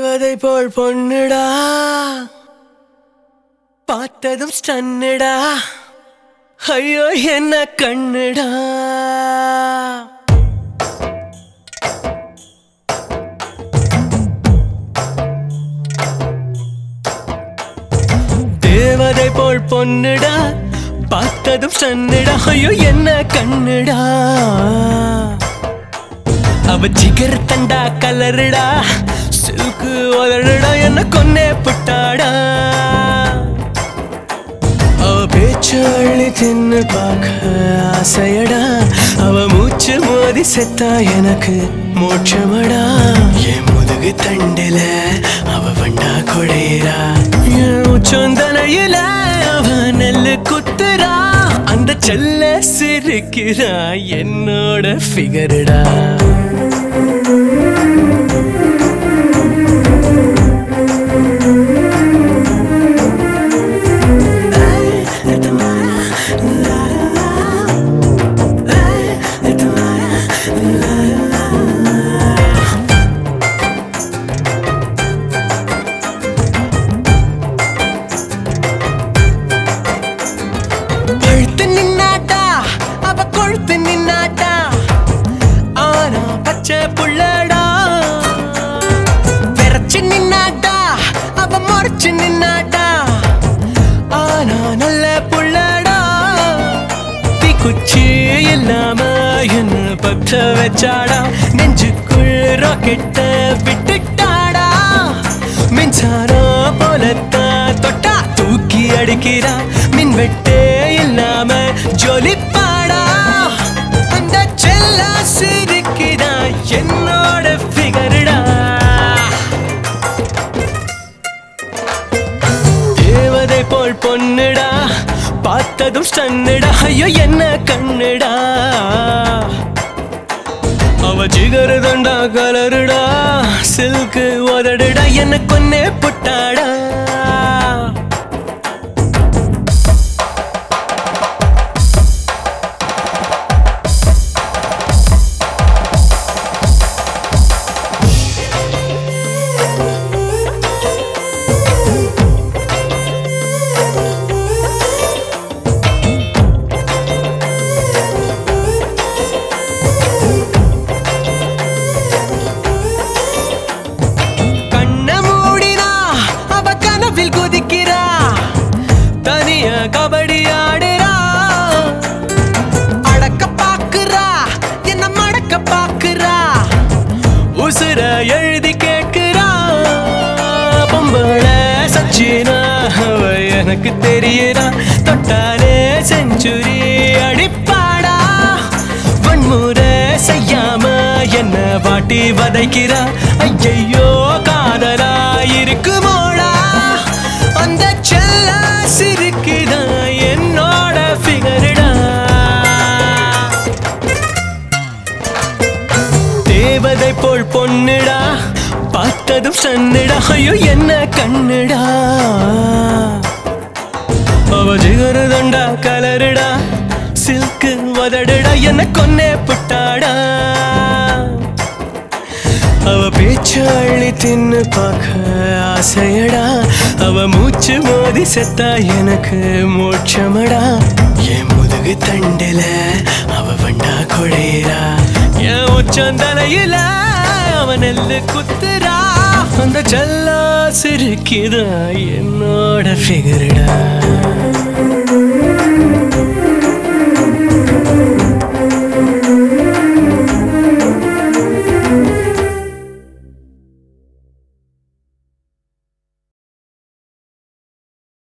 தேவதை போல் பொண்ணுடா பார்த்ததும் ஸ்டன்னுடா ஐயோ என்ன கண்ணுடா தேவதை போல் பொண்ணுடா பார்த்ததும் ஸ்டன்னுடா ஐயோ என்ன கண்ணுடா அவ ஜிகர் தண்டா கலருடா சில்கு உதடுடா என்ன கொன்னே புட்டாடா அவ பேச்சு அள்ளி தின்னு பார்க்க ஆசையடா அவ மூச்சு மோதி செத்தா எனக்கு மோட்சமடா என் முதுகு தண்டில அவ வண்டா கொடையிறா என் உச்சந்தலையில அவ நெல்லு குத்துறா அந்த செல்ல சிரிக்கிறா என்னோட ஃபிகருடா பழுத்து நின்னாட்டா அவ கொழுத்து நின்னாட்டா ஆனா பச்சை புள்ளடா விரைச்சு நின்னாட்டா அவ முறைச்சு நின்னாட்டா ஆனா நல்ல புள்ளடா தீக்குச்சி இல்லாம என்ன பற்ற வச்சாடா நெஞ்சுக்குள் ராக்கெட்ட விட்டுட்டாடா மின்சாரம் போலத்தான் தொட்டா தூக்கி அடிக்கிறா மின் வெட்டே இல்லாம ஜொலிப்பாடா அந்த செல்ல சிரிக்கிறா என்னோட ஃபிகருடா தேவதை போல் பொண்ணுடா பார்த்ததும் ஸ்டன்னுடா ஐயோ என்ன கண்ணுடா அவ ஜிகரு தண்டா கலருடா சில்கு உதடுடா என்ன கொன்னே புட்டாடா கண்ண மூடினா அவ கனவில் குதிக்கிறா தனிய கபடி ஆடுறா அடக்க பாக்குறா என்ன மடக்க பாக்குறா உசுர எழுதி கேட்கிறா பொம்பள சச்சினா அவ எனக்கு தெரியறா தொட்டாலே செஞ்சுரி அடிப்பாடா வன்முறை செய்யாம என்ன வாட்டி வதைக்கிறா ஐயையோ காதலா இருக்குமோடா அந்த செல்ல சிரிக்குதா என்னோட ஃபிகருடா தேவதை போல் பொண்ணுடா பார்த்ததும் சன்னுடா ஐயோ என்ன கண்ணுடா அவ ஜிகரு தண்டா கலருடா சில்கு உதடுடா என்ன கொன்னே புட்டாடா அவ பேச்சு அள்ளி தின்னு பார்க்க ஆசையடா அவ மூச்சு மோதி செத்தா எனக்கு மோட்சமடா என் முதுகு தண்டில அவ வண்டா கொடையிறா என் உச்சந்தலையில அவ நெல்லு குத்துறா அந்த செல்லா சிரிக்குதா என்னோட ஃபிகருடா